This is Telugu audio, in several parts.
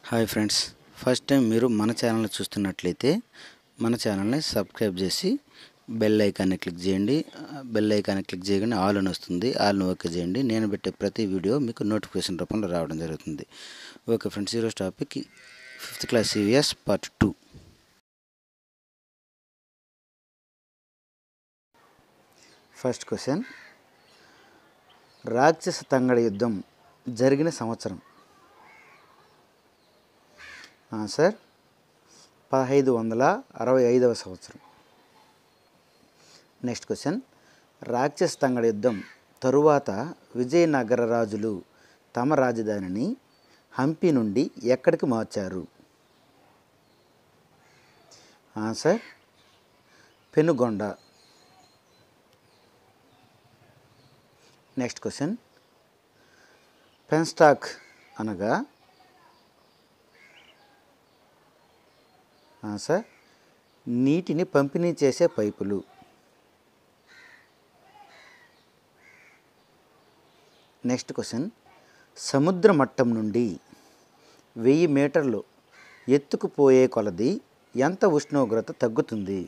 హాయ్ ఫ్రెండ్స్ ఫస్ట్ టైం మీరు మన ఛానల్ని చూస్తున్నట్లయితే మన ఛానల్ని సబ్స్క్రైబ్ చేసి బెల్ ఐకాన్ని క్లిక్ చేయండి బెల్ ఐకాన్ని క్లిక్ చేయగానే ఆల్ అని వస్తుంది ఆల్ని ఓకే చేయండి నేను పెట్టే ప్రతి వీడియో మీకు నోటిఫికేషన్ రూపంలో రావడం జరుగుతుంది ఓకే ఫ్రెండ్స్ ఈరోజు topic fifth class C V S part two first question రాక్షస తంగడ యుద్ధం జరిగిన సంవత్సరం ఆన్సర్ పదహైదు వందల అరవై ఐదవ సంవత్సరం నెక్స్ట్ క్వశ్చన్ రాక్షస తంగడ యుద్ధం తరువాత విజయనగర రాజులు తమ రాజధానిని హంపి నుండి ఎక్కడికి మార్చారు answer Penugonda next question penstock అనగా ఆన్సర్ నీటిని పంపిణీ చేసే పైపులు నెక్స్ట్ క్వశ్చన్ సముద్ర మట్టం నుండి వెయ్యి మీటర్లు ఎత్తుకుపోయే కొలది ఎంత ఉష్ణోగ్రత తగ్గుతుంది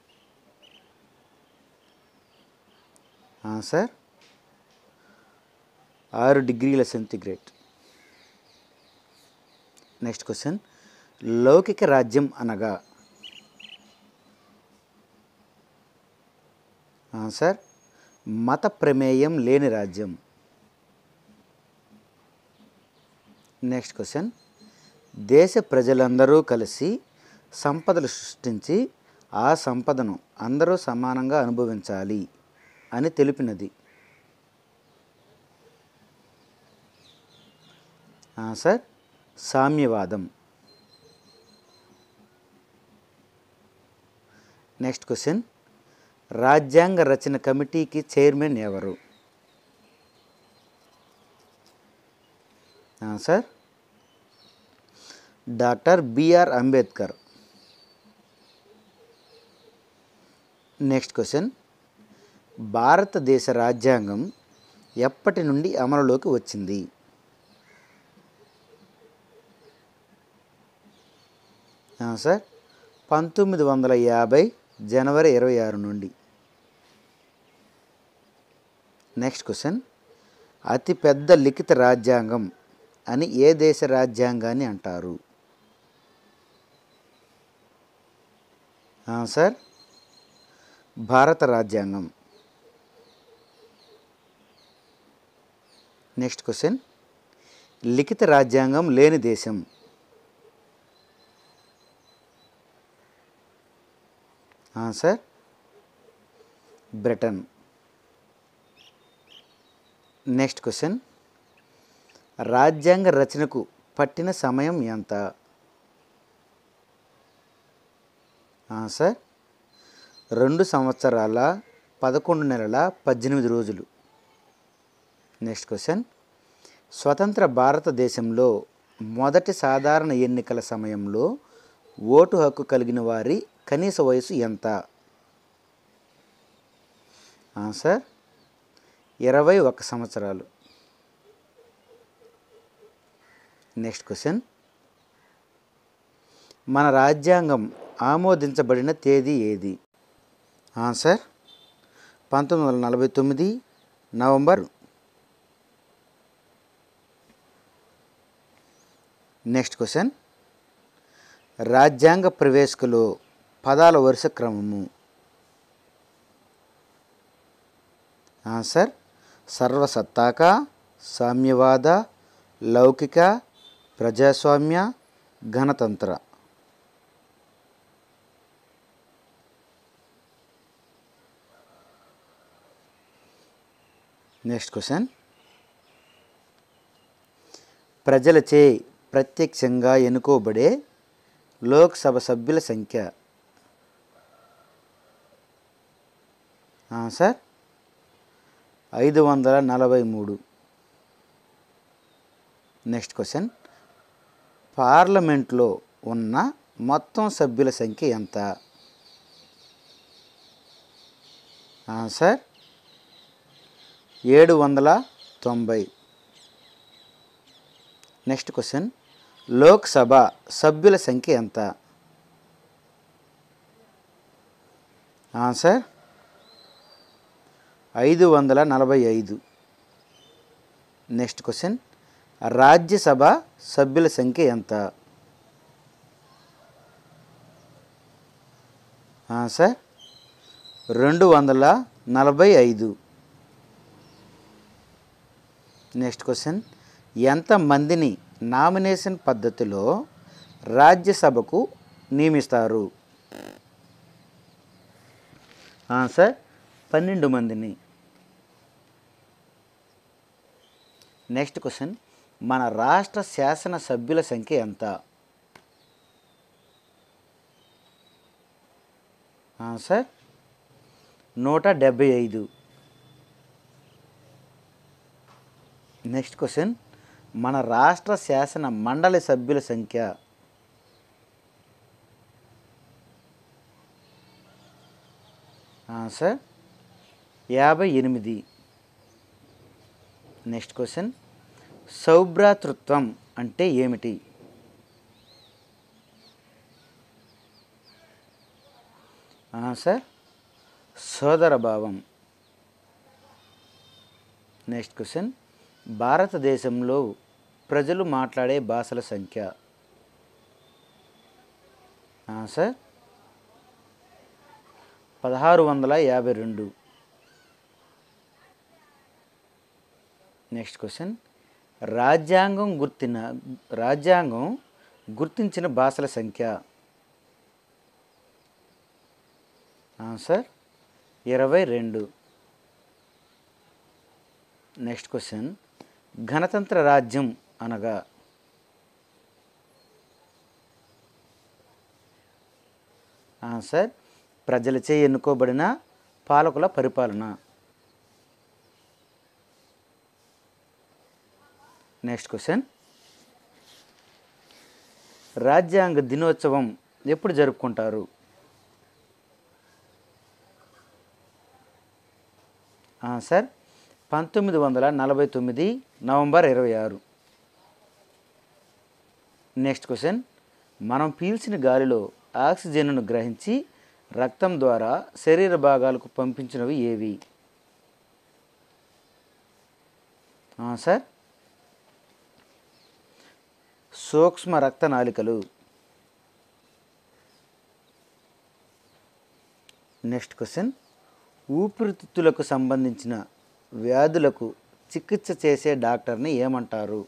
ఆన్సర్ ఆరు డిగ్రీల సెంటిగ్రేడ్ నెక్స్ట్ క్వశ్చన్ లౌకిక రాజ్యం అనగా ఆన్సర్ మత ప్రమేయం లేని రాజ్యం నెక్స్ట్ క్వశ్చన్ దేశ ప్రజలందరూ కలిసి సంపదలు సృష్టించి ఆ సంపదను అందరూ సమానంగా అనుభవించాలి అని తెలిపినది ఆన్సర్ సామ్యవాదం నెక్స్ట్ క్వశ్చన్ రాజ్యాంగ రచన కమిటీకి చైర్మన్ ఎవరు answer doctor B R Ambedkar next question భారతదేశ రాజ్యాంగం ఎప్పటి నుండి అమలులోకి వచ్చింది ఆన్సర్ పంతొమ్మిది వందల యాభై జనవరి ఇరవై ఆరు నుండి నెక్స్ట్ క్వశ్చన్ అతిపెద్ద లిఖిత రాజ్యాంగం అని ఏ దేశ రాజ్యాంగాన్ని అంటారు ఆన్సర్ భారత రాజ్యాంగం నెక్స్ట్ క్వశ్చన్ లిఖిత రాజ్యాంగం లేని దేశం ఆన్సర్ బ్రిటన్ నెక్స్ట్ క్వశ్చన్ రాజ్యాంగ రచనకు పట్టిన సమయం ఎంత ఆన్సర్ రెండు సంవత్సరాల పదకొండు నెలల పద్దెనిమిది రోజులు నెక్స్ట్ క్వశ్చన్ స్వతంత్ర భారతదేశంలో మొదటి సాధారణ ఎన్నికల సమయంలో ఓటు హక్కు కలిగిన వారి కనీస వయసు ఎంత ఆన్సర్ ఇరవై ఒక సంవత్సరాలు నెక్స్ట్ క్వశ్చన్ మన రాజ్యాంగం ఆమోదించబడిన తేదీ ఏది ఆన్సర్ పంతొమ్మిది వందల నలభై తొమ్మిది నవంబర్ నెక్స్ట్ క్వశ్చన్ రాజ్యాంగ ప్రవేశకులు పదాల వరుస క్రమము ఆన్సర్ సర్వసత్తాక సామ్యవాద లౌకిక ప్రజాస్వామ్య గణతంత్ర నెక్స్ట్ క్వశ్చన్ ప్రజలచే ప్రత్యక్షంగా ఎన్నుకోబడే లోక్సభ సభ్యుల సంఖ్య ఆన్సర్ ఐదు వందల నలభై మూడు నెక్స్ట్ క్వశ్చన్ పార్లమెంట్లో ఉన్న మొత్తం సభ్యుల సంఖ్య ఎంత ఆన్సర్ ఏడు వందల తొంభై నెక్స్ట్ క్వశ్చన్ లోక్సభ సభ్యుల సంఖ్య ఎంత ఆన్సర్ ఐదు వందల నలభై ఐదు నెక్స్ట్ క్వశ్చన్ రాజ్యసభ సభ్యుల సంఖ్య ఎంత ఆన్సర్ రెండు వందల నలభై ఐదు నెక్స్ట్ క్వశ్చన్ ఎంతమందిని నామినేషన్ పద్ధతిలో రాజ్యసభకు నియమిస్తారు ఆన్సర్ పన్నెండు మందిని నెక్స్ట్ క్వశ్చన్ మన రాష్ట్ర శాసన సభ్యుల సంఖ్య ఎంత ఆన్సర్ నూట డెబ్భై ఐదు నెక్స్ట్ క్వశ్చన్ మన రాష్ట్ర శాసన మండలి సభ్యుల సంఖ్య ఆన్సర్ యాభై ఎనిమిది నెక్స్ట్ క్వశ్చన్ సౌభ్రాతృత్వం అంటే ఏమిటి ఆన్సర్ సోదర భావం నెక్స్ట్ క్వశ్చన్ భారతదేశంలో ప్రజలు మాట్లాడే భాషల సంఖ్య ఆన్సర్ పదహారు వందల యాభై రెండు నెక్స్ట్ క్వశ్చన్ రాజ్యాంగం గుర్తిన రాజ్యాంగం గుర్తించిన భాషల సంఖ్య ఆన్సర్ ఇరవై రెండు నెక్స్ట్ క్వశ్చన్ గణతంత్ర రాజ్యం అనగా ఆన్సర్ ప్రజలచే ఎన్నుకోబడిన పాలకుల పరిపాలన నెక్స్ట్ క్వశ్చన్ రాజ్యాంగ దినోత్సవం ఎప్పుడు జరుపుకుంటారు ఆన్సర్ పంతొమ్మిది వందల నలభై తొమ్మిది నవంబర్ ఇరవై ఆరు నెక్స్ట్ క్వశ్చన్ మనం పీల్చిన గాలిలో ఆక్సిజన్ను గ్రహించి రక్తం ద్వారా శరీర భాగాలకు పంపించినవి ఏవి ఆన్సర్ సూక్ష్మ రక్తనాళికలు నెక్స్ట్ క్వశ్చన్ ఊపిరితిత్తులకు సంబంధించిన వ్యాధులకు చికిత్స చేసే డాక్టర్ని ఏమంటారు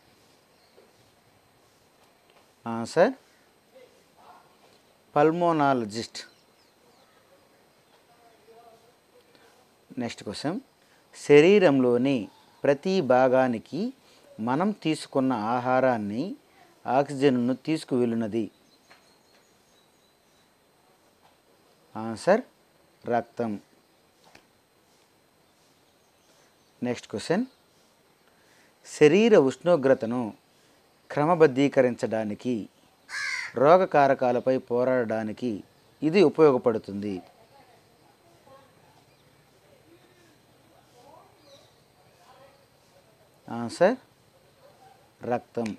ఆన్సర్ పల్మోనాలజిస్ట్ నెక్స్ట్ క్వశ్చన్ శరీరంలోని ప్రతి భాగానికి మనం తీసుకున్న ఆహారాన్ని ఆక్సిజన్ను తీసుకువెళ్ళినది ఆన్సర్ రక్తం నెక్స్ట్ క్వశ్చన్ శరీర ఉష్ణోగ్రతను క్రమబద్ధీకరించడానికి రోగకారకాలపై పోరాడడానికి ఇది ఉపయోగపడుతుంది ఆన్సర్ రక్తం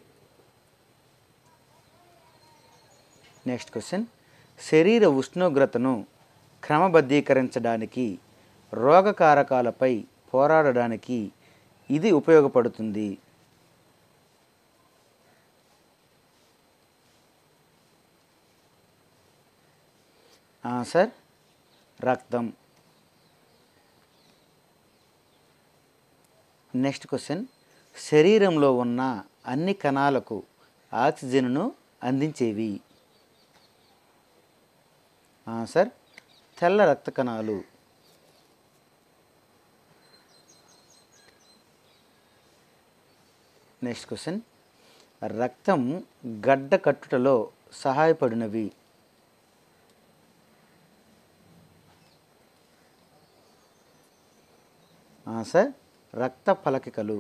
నెక్స్ట్ క్వశ్చన్ శరీర ఉష్ణోగ్రతను క్రమబద్ధీకరించడానికి రోగకారకాలపై పోరాడడానికి ఇది ఉపయోగపడుతుంది ఆన్సర్ రక్తం నెక్స్ట్ క్వశ్చన్ శరీరంలో ఉన్న అన్ని కణాలకు ఆక్సిజన్ను అందించేవి ఆన్సర్ తెల్ల రక్త కణాలు నెక్స్ట్ క్వశ్చన్ రక్తం గడ్డ కట్టుటలో సహాయపడినవి ఆన్సర్ రక్త ఫలకికలు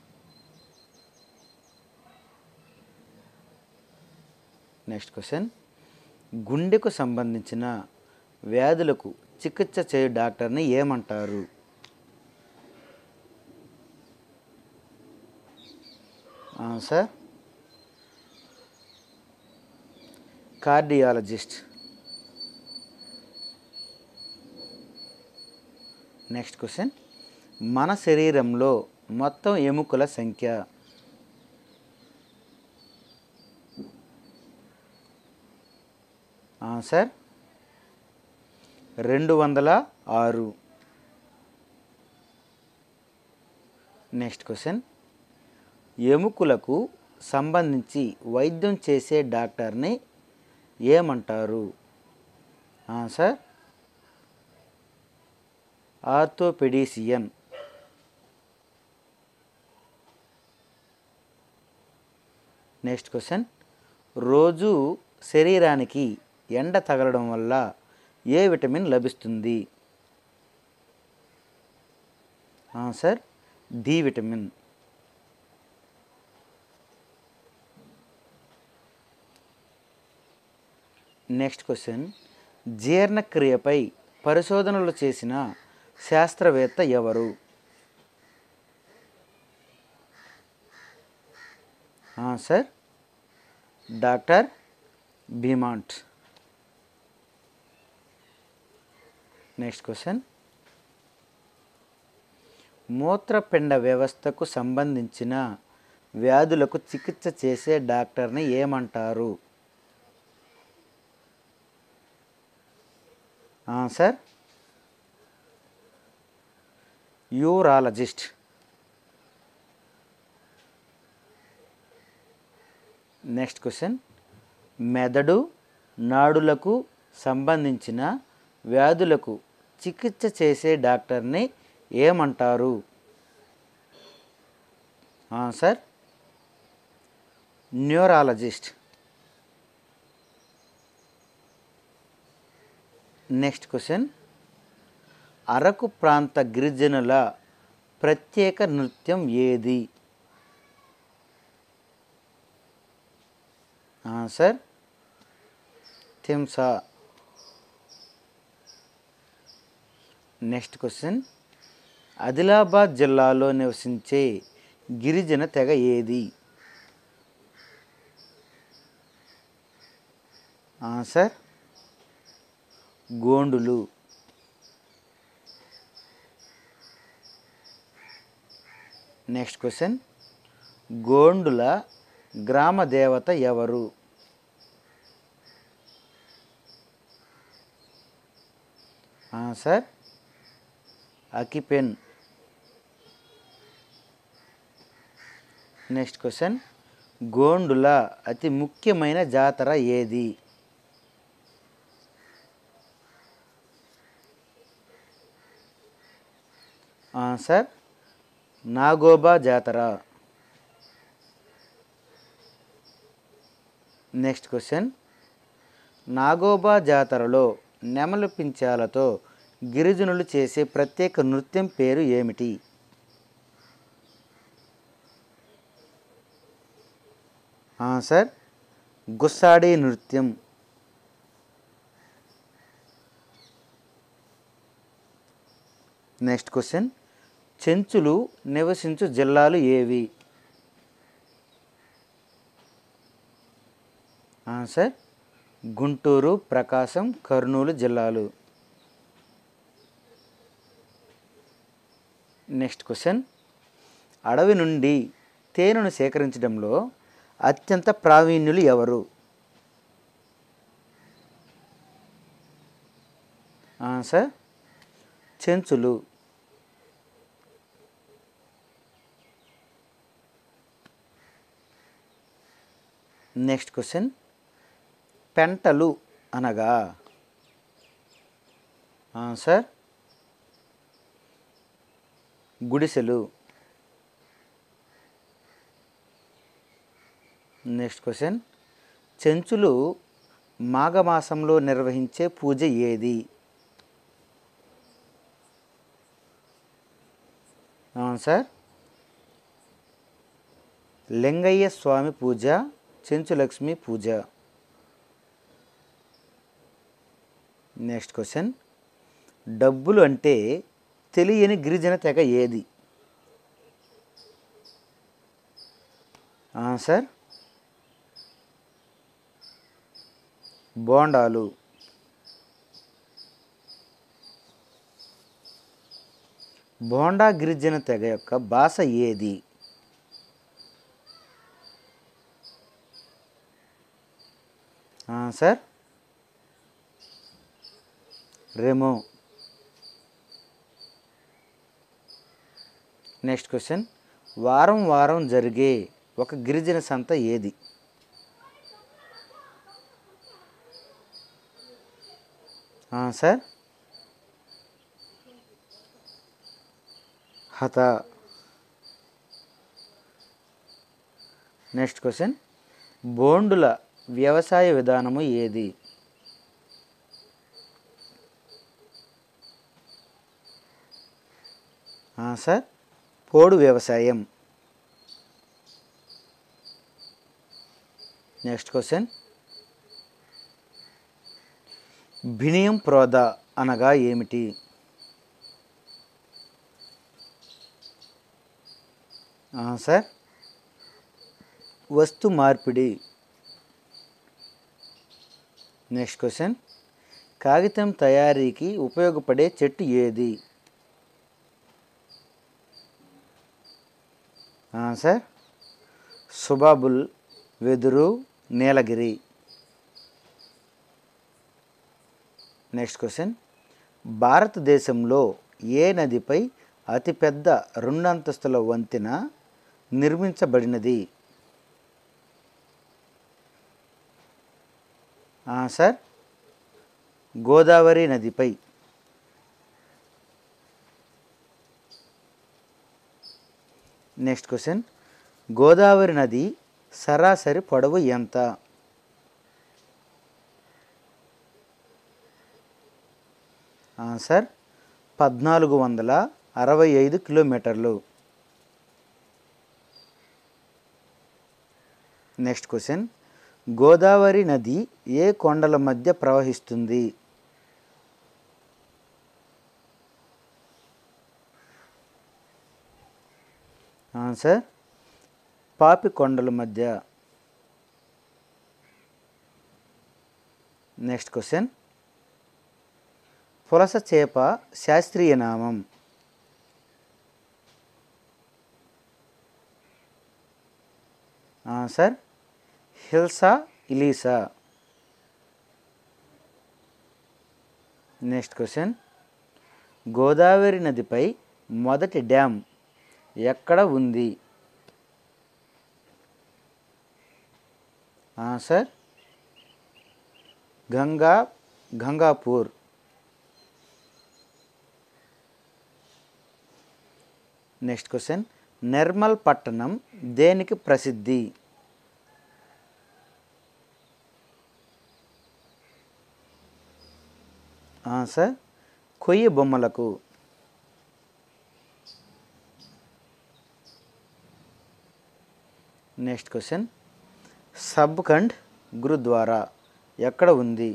నెక్స్ట్ క్వశ్చన్ గుండెకు సంబంధించిన వ్యాధులకు చికిత్స చేయు డాక్టర్ని ఏమంటారు ఆన్సర్ కార్డియాలజిస్ట్ నెక్స్ట్ క్వశ్చన్ మన శరీరంలో మొత్తం ఎముకల సంఖ్య ఆన్సర్ రెండు వందల ఆరు నెక్స్ట్ క్వశ్చన్ ఎముకలకు సంబంధించి వైద్యం చేసే డాక్టర్ని ఏమంటారు ఆన్సర్ ఆర్థోపెడిసియన్ నెక్స్ట్ క్వశ్చన్ రోజు శరీరానికి ఎండ తగలడం వల్ల ఏ విటమిన్ లభిస్తుంది answer D vitamin next question జీర్ణక్రియపై పరిశోధనలు చేసిన శాస్త్రవేత్త ఎవరు answer doctor Beaumont next question మూత్రపిండ వ్యవస్థకు సంబంధించిన వ్యాధులకు చికిత్స చేసే డాక్టర్ని ఏమంటారు ఆన్సర్ యూరాలజిస్ట్ నెక్స్ట్ క్వశ్చన్ మెదడు నాడులకు సంబంధించిన వ్యాధులకు చికిత్స చేసే డాక్టర్ని ఏమంటారు answer neurologist next question Araku ప్రాంత గిరిజనుల ప్రత్యేక నృత్యం ఏది answer Thimsa next question Adilabad జిల్లాలో నివసించే గిరిజన తెగ ఏది ఆన్సర్ గోండులు నెక్స్ట్ క్వశ్చన్ గోండుల గ్రామ దేవత ఎవరు ఆన్సర్ అకిపెన్ నెక్స్ట్ క్వశ్చన్ గోండుల అతి ముఖ్యమైన జాతర ఏది ఆన్సర్ నాగోబా జాతర నెక్స్ట్ క్వశ్చన్ నాగోబా జాతరలో నెమలి పించాలతో గిరిజనులు చేసే ప్రత్యేక నృత్యం పేరు ఏమిటి ఆన్సర్ గుస్సాడి నృత్యం నెక్స్ట్ క్వశ్చన్ చెంచులు నివసించు జిల్లాలు ఏవి ఆన్సర్ గుంటూరు ప్రకాశం కర్నూలు జిల్లాలు నెక్స్ట్ క్వశ్చన్ అడవి నుండి తేనెను సేకరించడంలో అత్యంత ప్రావీణ్యులు ఎవరు ఆన్సర్ చెంచులు నెక్స్ట్ క్వశ్చన్ పెంటలు అనగా ఆన్సర్ గుడిసెలు నెక్స్ట్ క్వశ్చన్ చెంచులు మాఘమాసంలో నిర్వహించే పూజ ఏది ఆన్సర్ లింగయ్య స్వామి పూజ చెంచులక్ష్మి పూజ నెక్స్ట్ క్వశ్చన్ డబ్బులు అంటే తెలియని గిరిజన తెగ ఏది ఆన్సర్ బోండాలు బోండా గిరిజన తెగ యొక్క భాష ఏది ఆ, సార్ రెమో నెక్స్ట్ క్వశ్చన్ వారం వారం జరిగే ఒక గిరిజన సంత ఏది ఆ, సార్ హత నెక్స్ట్ క్వశ్చన్ బోండుల వ్యవసాయ విధానము ఏది ఆ, సార్ పోడు వ్యవసాయం నెక్స్ట్ క్వశ్చన్ భినియం ప్రోద అనగా ఏమిటి ఆ, సార్ వస్తు మార్పిడి నెక్స్ట్ క్వశ్చన్ కాగితం తయారీకి ఉపయోగపడే చెట్టు ఏది ఆ, సార్ సుబాబుల్ వెదురు నీలగిరి నెక్స్ట్ క్వశ్చన్ భారతదేశంలో ఏ నదిపై అతిపెద్ద రెండంతస్తుల వంతెన నిర్మించబడినది ఆ, సార్ గోదావరి నదిపై నెక్స్ట్ క్వశ్చన్ గోదావరి నది సరాసరి పొడవు ఎంత ఆన్సర్ పద్నాలుగు వందల అరవై ఐదు కిలోమీటర్లు నెక్స్ట్ క్వశ్చన్ గోదావరి నది ఏ కొండల మధ్య ప్రవహిస్తుంది ఆన్సర్ పాపి కొండల మధ్య నెక్స్ట్ క్వశ్చన్ పులస చేప శాస్త్రీయ నామం answer Hilsa ilisha next question Godavari నదిపై మొదటి డ్యామ్ ఎక్కడ ఉంది answer Ganga Gangapur next question Nirmal పట్టణం దేనికి ప్రసిద్ధి ఆన్సర్ కొయ్య బొమ్మలకు నెక్స్ట్ క్వశ్చన్ సబ్కండ్ గురుద్వారా ఎక్కడ ఉంది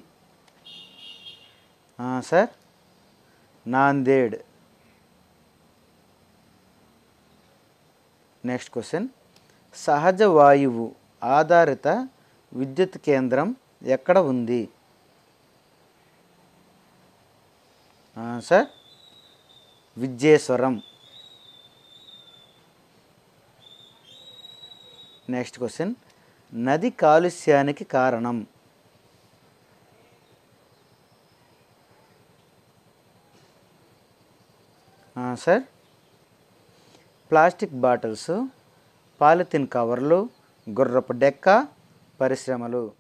సార్ నాందేడ్ నెక్స్ట్ క్వశ్చన్ సహజ వాయువు ఆధారిత విద్యుత్ కేంద్రం ఎక్కడ ఉంది సార్ విద్యేశ్వరం నెక్స్ట్ క్వశ్చన్ నది కాలుష్యానికి కారణం సార్ ప్లాస్టిక్ బాటిల్స్ పాలిథిన్ కవర్లు గుర్రపు డెక్క పరిశ్రమలు